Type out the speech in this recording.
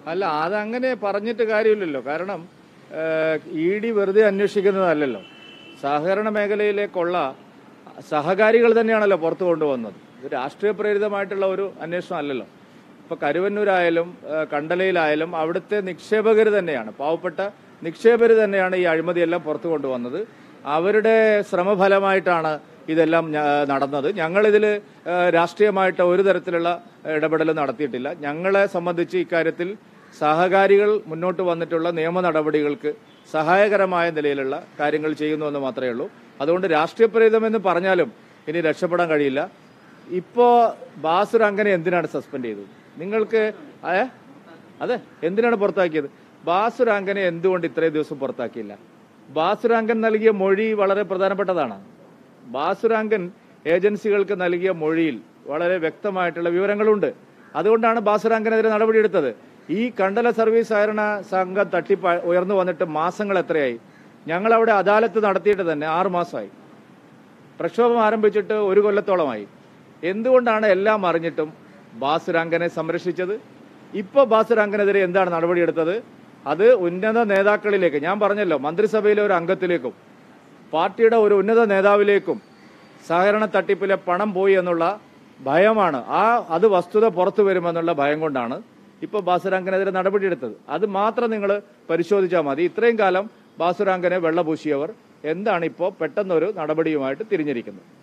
അല്ല അതങ്ങനെ പറഞ്ഞിട്ട് കാര്യമില്ലല്ലോ കാരണം ഇ ഡി വെറുതെ അന്വേഷിക്കുന്നതല്ലല്ലോ സഹകരണ മേഖലയിലെ കൊള്ള സഹകാരികൾ തന്നെയാണല്ലോ പുറത്തു കൊണ്ടുവന്നത് ഇത് രാഷ്ട്രീയ പ്രേരിതമായിട്ടുള്ള ഒരു അന്വേഷണം അല്ലല്ലോ ഇപ്പൊ കരുവന്നൂരായാലും ഏഹ് കണ്ടലയിലായാലും അവിടുത്തെ നിക്ഷേപകർ തന്നെയാണ് പാവപ്പെട്ട നിക്ഷേപകർ തന്നെയാണ് ഈ അഴിമതിയെല്ലാം പുറത്തു കൊണ്ടുവന്നത് അവരുടെ ശ്രമഫലമായിട്ടാണ് ഇതെല്ലാം ഞ- നടന്നത് ഞങ്ങളിതിൽ രാഷ്ട്രീയമായിട്ട് ഒരു തരത്തിലുള്ള ഇടപെടൽ നടത്തിയിട്ടില്ല ഞങ്ങളെ സംബന്ധിച്ച് ഇക്കാര്യത്തിൽ സഹകാരികൾ മുന്നോട്ട് വന്നിട്ടുള്ള നിയമ നടപടികൾക്ക് സഹായകരമായ നിലയിലുള്ള കാര്യങ്ങൾ ചെയ്യുന്നുവെന്ന് മാത്രമേ ഉള്ളൂ അതുകൊണ്ട് രാഷ്ട്രീയപ്രേരിതമെന്ന് പറഞ്ഞാലും ഇനി രക്ഷപ്പെടാൻ കഴിയില്ല ഇപ്പോ ബാസുർ അങ്ങനെ എന്തിനാണ് സസ്പെൻഡ് ചെയ്തത് നിങ്ങൾക്ക് ഏ അതെ എന്തിനാണ് പുറത്താക്കിയത് ബാസുരാങ്കനെ എന്തുകൊണ്ട് ഇത്രയും ദിവസം പുറത്താക്കിയില്ല ബാസുരാങ്കൻ നൽകിയ മൊഴി വളരെ പ്രധാനപ്പെട്ടതാണ് ബാസുരാങ്കൻ ഏജൻസികൾക്ക് നൽകിയ മൊഴിയിൽ വളരെ വ്യക്തമായിട്ടുള്ള വിവരങ്ങളുണ്ട് അതുകൊണ്ടാണ് ബാസുരാങ്കനെതിരെ നടപടിയെടുത്തത് ഈ കണ്ടല സർവീസ് സഹകരണ സംഘം തട്ടിപ്പ് ഉയർന്നു വന്നിട്ട് മാസങ്ങൾ എത്രയായി ഞങ്ങൾ അവിടെ അദാലത്ത് നടത്തിയിട്ട് തന്നെ ആറു മാസമായി പ്രക്ഷോഭം ആരംഭിച്ചിട്ട് ഒരു കൊല്ലത്തോളമായി എന്തുകൊണ്ടാണ് എല്ലാം അറിഞ്ഞിട്ടും ബാസുരാങ്കനെ സംരക്ഷിച്ചത് ഇപ്പോൾ ബാസുരാങ്കനെതിരെ എന്താണ് നടപടിയെടുത്തത് അത് ഉന്നത നേതാക്കളിലേക്ക് ഞാൻ പറഞ്ഞല്ലോ മന്ത്രിസഭയിലെ ഒരു അംഗത്തിലേക്കും പാർട്ടിയുടെ ഒരു ഉന്നത നേതാവിലേക്കും സഹകരണ തട്ടിപ്പിലെ പണം പോയി എന്നുള്ള ഭയമാണ് ആ അത് വസ്തുത പുറത്തു വരുമെന്നുള്ള ഭയം കൊണ്ടാണ് ഇപ്പോൾ ബാസുരാങ്കനെതിരെ നടപടിയെടുത്തത് അത് മാത്രം നിങ്ങൾ പരിശോധിച്ചാൽ മതി ഇത്രയും കാലം ബാസുരാങ്കനെ വെള്ളപൂശിയവർ എന്താണ് ഇപ്പോൾ പെട്ടെന്നൊരു നടപടിയുമായിട്ട് തിരിഞ്ഞിരിക്കുന്നത്